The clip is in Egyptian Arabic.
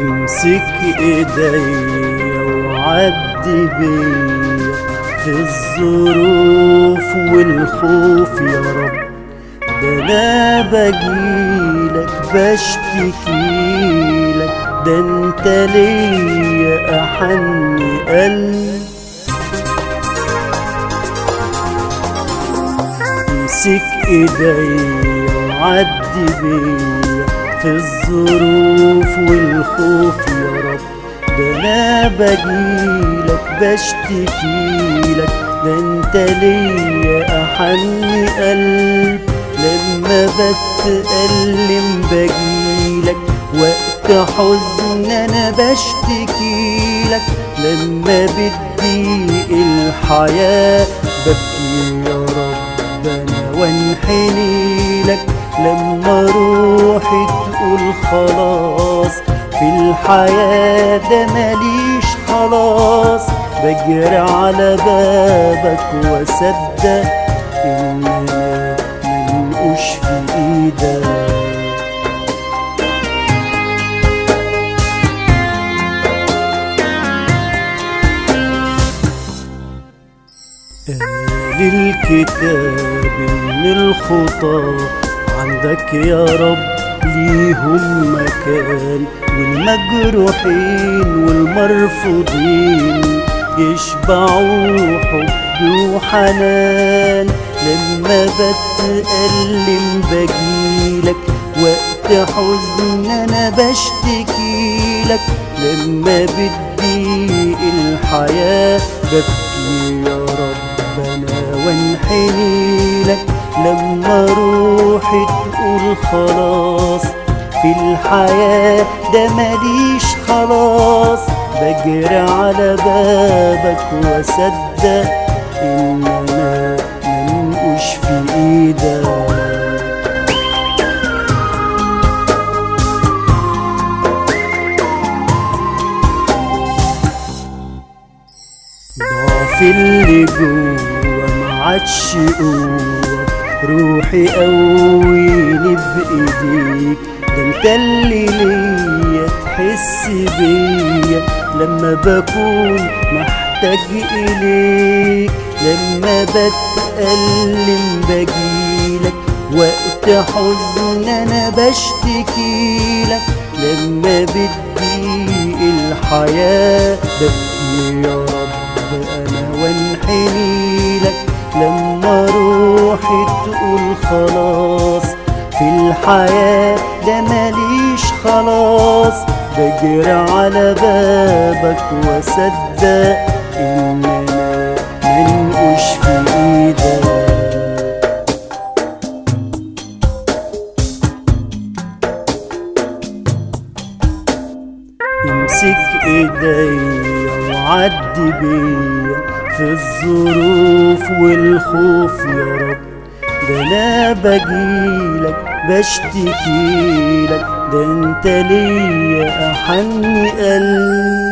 امسك ايديا وعدي بيا في الظروف والخوف يا رب ده انا بجيلك بشتكيلك ده انت ليا احن قلب امسك ايديا وعدي بيا في الظروف والخوف يا رب ده انا بجيلك بشتكيلك ده انت ليا احن قلب لما بتألم بجيلك وقت حزن انا بشتكيلك لما بتضيق الحياة ببكي يا رب انا وانحني لك لما روحي تقول خلاص في الحياة ده ماليش خلاص بجري على بابك واصدق ان انا منقوش في ايدك قال الكتاب ان الخطى عندك يا رب ليهم مكان والمجروحين والمرفوضين يشبعوا حب وحنان لما بتألم بجيلك وقت حزن انا بشتكيلك لما بتضيق الحياة ببكي يا رب انا وانحني لك لما روحي تقول خلاص في الحياة ده ماليش خلاص بجري على بابك واصدق ان انا منقوش في ايدك ضعف اللي جوا ما عادش قوة روحي قويني بإيديك ده انت اللي ليا تحس بيا لما بكون محتاج إليك لما بتألم بجيلك وقت حزن أنا بشتكيلك لما بتضيق الحياة ببكي يا رب أنا وانحني لك لما روحي تقول خلاص في الحياة ده ماليش خلاص بجري على بابك واصدق ان انا منقوش في ايدك امسك ايديا وعدي بيا في الظروف والخوف يا رب ده انا بجيلك بشتكيلك ده انت ليا احن قلب